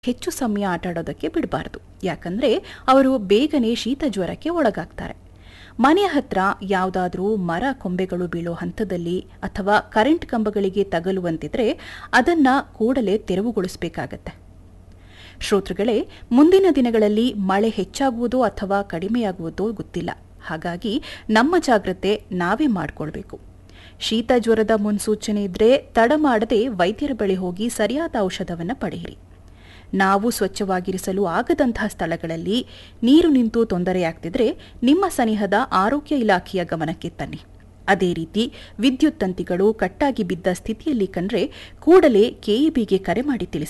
ಹೆಚ್ಚು ಸಮಯ ಆಟಾಡೋದಕ್ಕೆ ಬಿಡಬಾರ್ದು ಯಾಕಂದ್ರೆ ಅವರು ಬೇಗನೆ ಶೀತ ಜ್ವರಕ್ಕೆ ಒಳಗಾಗ್ತಾರೆ ಮನೆಯ ಹತ್ರ ಯಾವುದಾದ್ರೂ ಮರ ಕೊಂಬೆಗಳು ಬೀಳೋ ಹಂತದಲ್ಲಿ ಅಥವಾ ಕರೆಂಟ್ ಕಂಬಗಳಿಗೆ ತಗಲುವಂತಿದ್ರೆ ಅದನ್ನ ಕೂಡಲೇ ತೆರವುಗೊಳಿಸಬೇಕಾಗತ್ತೆ ಶ್ರೋತೃಗಳೇ ಮುಂದಿನ ದಿನಗಳಲ್ಲಿ ಮಳೆ ಹೆಚ್ಚಾಗುವುದೋ ಅಥವಾ ಕಡಿಮೆಯಾಗುವುದೋ ಗೊತ್ತಿಲ್ಲ ಹಾಗಾಗಿ ನಮ್ಮ ಜಾಗ್ರತೆ ನಾವೇ ಮಾಡಿಕೊಳ್ಬೇಕು ಶೀತ ಜ್ವರದ ಮುನ್ಸೂಚನೆ ಇದ್ರೆ ತಡ ಮಾಡದೆ ವೈದ್ಯರ ಬಳಿ ಹೋಗಿ ಸರಿಯಾದ ಔಷಧವನ್ನು ಪಡೆಯಿರಿ ನಾವು ಸ್ವಚ್ಛವಾಗಿರಿಸಲು ಆಗದಂತಹ ಸ್ಥಳಗಳಲ್ಲಿ ನೀರು ನಿಂತು ತೊಂದರೆಯಾಗ್ತಿದ್ರೆ ನಿಮ್ಮ ಸನಿಹದ ಆರೋಗ್ಯ ಇಲಾಖೆಯ ಗಮನಕ್ಕೆ ತನ್ನಿ ಅದೇ ರೀತಿ ವಿದ್ಯುತ್ ತಂತಿಗಳು ಕಟ್ಟಾಗಿ ಬಿದ್ದ ಸ್ಥಿತಿಯಲ್ಲಿ ಕಂಡ್ರೆ ಕೂಡಲೇ ಕೆಇಬಿಗೆ ಕರೆ ಮಾಡಿ ತಿಳಿಸಿ